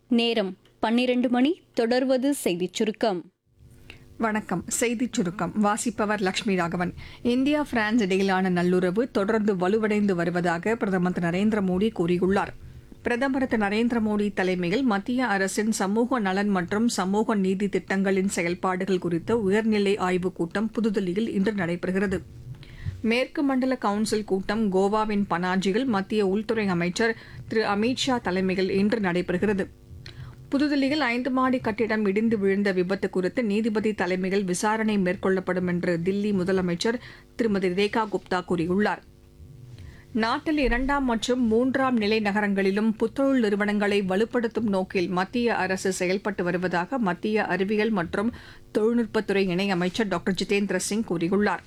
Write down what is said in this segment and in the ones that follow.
நேரம் பன்னிரண்டு மணி தொடர்வது செய்திச் சுருக்கம் வணக்கம் செய்திச் சுருக்கம் வாசிப்பவர் லட்சுமி ராகவன் இந்தியா பிரான்ஸ் இடையிலான நல்லுறவு தொடர்ந்து வலுவடைந்து வருவதாக பிரதமர் திரு நரேந்திர மோடி கூறியுள்ளார் பிரதமர் திரு நரேந்திர மோடி தலைமையில் மத்திய அரசின் சமூக நலன் மற்றும் சமூக நீதி திட்டங்களின் செயல்பாடுகள் குறித்த உயர்நிலை ஆய்வுக் கூட்டம் புதுதில்லியில் இன்று நடைபெறுகிறது மேற்கு மண்டல கவுன்சில் கூட்டம் கோவாவின் பனாஜியில் மத்திய உள்துறை அமைச்சர் திரு அமித் ஷா தலைமையில் இன்று நடைபெறுகிறது புதுதில்லியில் ஐந்து மாடி கட்டிடம் இடிந்து விழுந்த விபத்து குறித்து நீதிபதி தலைமையில் விசாரணை மேற்கொள்ளப்படும் என்று தில்லி முதலமைச்சர் திருமதி ரேகா குப்தா கூறியுள்ளார் நாட்டில் இரண்டாம் மற்றும் மூன்றாம் நிலை நகரங்களிலும் புத்தொழில் நிறுவனங்களை வலுப்படுத்தும் நோக்கில் மத்திய அரசு செயல்பட்டு வருவதாக மத்திய அறிவியல் மற்றும் தொழில்நுட்பத்துறை இணையமைச்சர் டாக்டர் ஜிதேந்திர சிங் கூறியுள்ளார்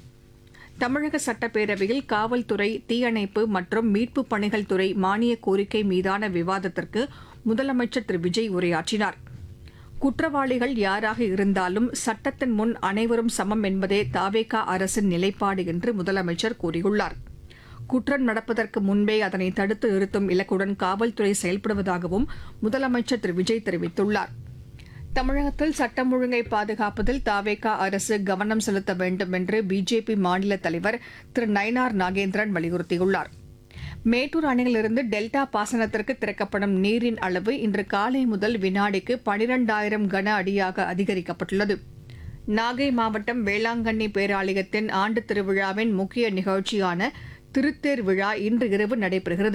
தமிழக சட்டப்பேரவையில் காவல்துறை தீயணைப்பு மற்றும் மீட்புப் பணிகள் துறை மானிய கோரிக்கை மீதான விவாதத்திற்கு முதலமைச்சர் திரு விஜய் உரையாற்றினார் குற்றவாளிகள் யாராக இருந்தாலும் சட்டத்தின் முன் அனைவரும் சமம் என்பதே தாவேகா அரசின் நிலைப்பாடு என்று முதலமைச்சர் கூறியுள்ளார் குற்றம் நடப்பதற்கு முன்பே அதனை தடுத்து நிறுத்தும் இலக்குடன் காவல்துறை செயல்படுவதாகவும் முதலமைச்சர் திரு விஜய் தெரிவித்துள்ளார் தமிழகத்தில் சட்டம் ஒழுங்கை பாதுகாப்பதில் தாவேகா அரசு கவனம் செலுத்த வேண்டும் என்று பிஜேபி மாநில தலைவர் திரு நயினார் நாகேந்திரன் வலியுறுத்தியுள்ளார் மேட்டூர் அணையிலிருந்து டெல்டா பாசனத்திற்கு திறக்கப்படும் நீரின் அளவு இன்று காலை முதல் வினாடிக்கு பனிரெண்டாயிரம் கன அடியாக அதிகரிக்கப்பட்டுள்ளது நாகை மாவட்டம் வேளாங்கண்ணி பேராலயத்தின் ஆண்டு திருவிழாவின் முக்கிய நிகழ்ச்சியான திருத்தேர் விழா இன்று இரவு நடைபெறுகிறது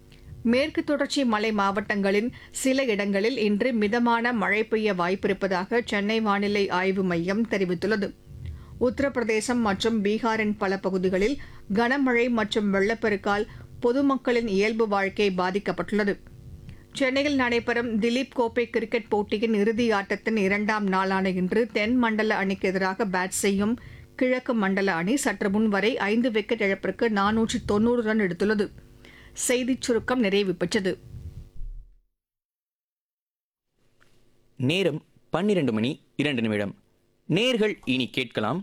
மேற்கு தொடர்ச்சி மலை மாவட்டங்களின் சில இடங்களில் இன்று மிதமான மழை பெய்ய வாய்ப்பிருப்பதாக சென்னை வானிலை ஆய்வு மையம் தெரிவித்துள்ளது உத்தரப்பிரதேசம் மற்றும் பீகாரின் பல பகுதிகளில் கனமழை மற்றும் வெள்ளப்பெருக்கால் பொதுமக்களின் இயல்பு வாழ்க்கை பாதிக்கப்பட்டுள்ளது சென்னையில் நடைபெறும் திலீப் கோப்பை கிரிக்கெட் போட்டியின் இறுதி ஆட்டத்தின் இரண்டாம் நாளான இன்று தென் மண்டல அணிக்கு எதிராக பேட் செய்யும் கிழக்கு மண்டல அணி சற்று முன் வரை ஐந்து விக்கெட் இழப்பிற்கு நானூற்று தொன்னூறு ரன் எடுத்துள்ளது செய்திச் சுருக்கம் நிறைவு பெற்றது நேரம் பன்னிரண்டு மணி இரண்டு நிமிடம் நேர்கள் இனி கேட்கலாம்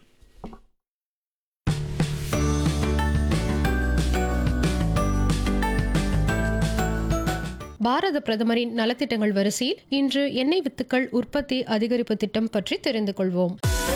பாரத பிரதமரின் நலத்திட்டங்கள் வரிசையில் இன்று எண்ணெய் வித்துக்கள் உற்பத்தி அதிகரிப்பு திட்டம் பற்றி தெரிந்து கொள்வோம்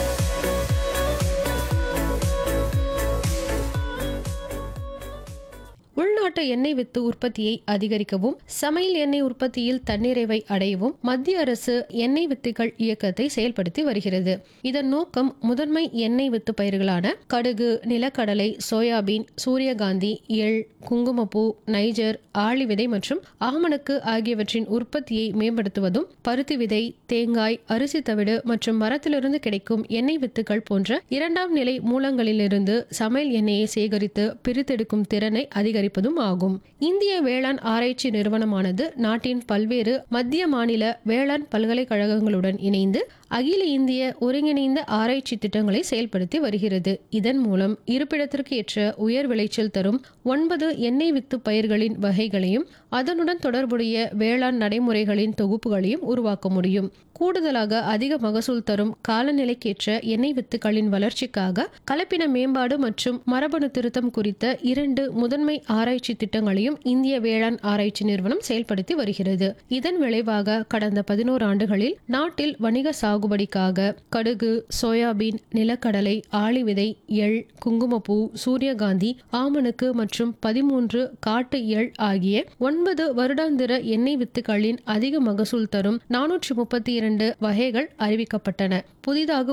உள்நாட்டு எண்ணெய் வித்து உற்பத்தியை அதிகரிக்கவும் சமையல் எண்ணெய் உற்பத்தியில் தன்னிறைவை அடையவும் மத்திய அரசு எண்ணெய் வித்துகள் இயக்கத்தை செயல்படுத்தி வருகிறது இதன் நோக்கம் முதன்மை எண்ணெய் வித்து பயிர்களான கடுகு நிலக்கடலை சோயாபீன் சூரியகாந்தி எள் குங்குமப்பூ நைஜர் ஆளி விதை மற்றும் ஆமணக்கு ஆகியவற்றின் உற்பத்தியை மேம்படுத்துவதும் பருத்தி விதை தேங்காய் அரிசி தவிடு மற்றும் மரத்திலிருந்து கிடைக்கும் எண்ணெய் வித்துகள் போன்ற இரண்டாம் நிலை மூலங்களிலிருந்து சமையல் எண்ணெயை சேகரித்து பிரித்தெடுக்கும் திறனை அதிகரிப்பதும் ஆகும் இந்திய வேளாண் ஆராய்ச்சி நிறுவனமானது நாட்டின் பல்வேறு மத்திய மாநில வேளாண் பல்கலைக்கழகங்களுடன் இணைந்து அகில இந்திய ஒருங்கிணைந்த ஆராய்ச்சி திட்டங்களை செயல்படுத்தி வருகிறது இதன் மூலம் இருப்பிடத்திற்கு ஏற்ற உயர் விளைச்சல் தரும் ஒன்பது எண்ணெய் வித்து பயிர்களின் வகைகளையும் அதனுடன் தொடர்புடைய வேளாண் நடைமுறைகளின் தொகுப்புகளையும் உருவாக்க முடியும் கூடுதலாக அதிக மகசூல் தரும் காலநிலைக்கேற்ற எண்ணெய் வித்துக்களின் வளர்ச்சிக்காக கலப்பின மேம்பாடு மற்றும் மரபணு திருத்தம் குறித்த இரண்டு முதன்மை ஆராய்ச்சி திட்டங்களையும் இந்திய வேளாண் ஆராய்ச்சி நிறுவனம் செயல்படுத்தி வருகிறது இதன் விளைவாக கடந்த பதினோரு ஆண்டுகளில் நாட்டில் வணிக சாகுபடிக்காக கடுகு சோயாபீன் நிலக்கடலை ஆளி விதை எள் குங்குமப்பூ சூரியகாந்தி ஆமணக்கு மற்றும் பதிமூன்று காட்டு எள் ஆகிய ஒன்பது வருடாந்திர எண்ணெய் வித்துக்களின் அதிக மகசூல் தரும் நானூற்றி முப்பத்தி இரண்டு வகைகள் அறிவிக்கப்பட்டன புதிதாக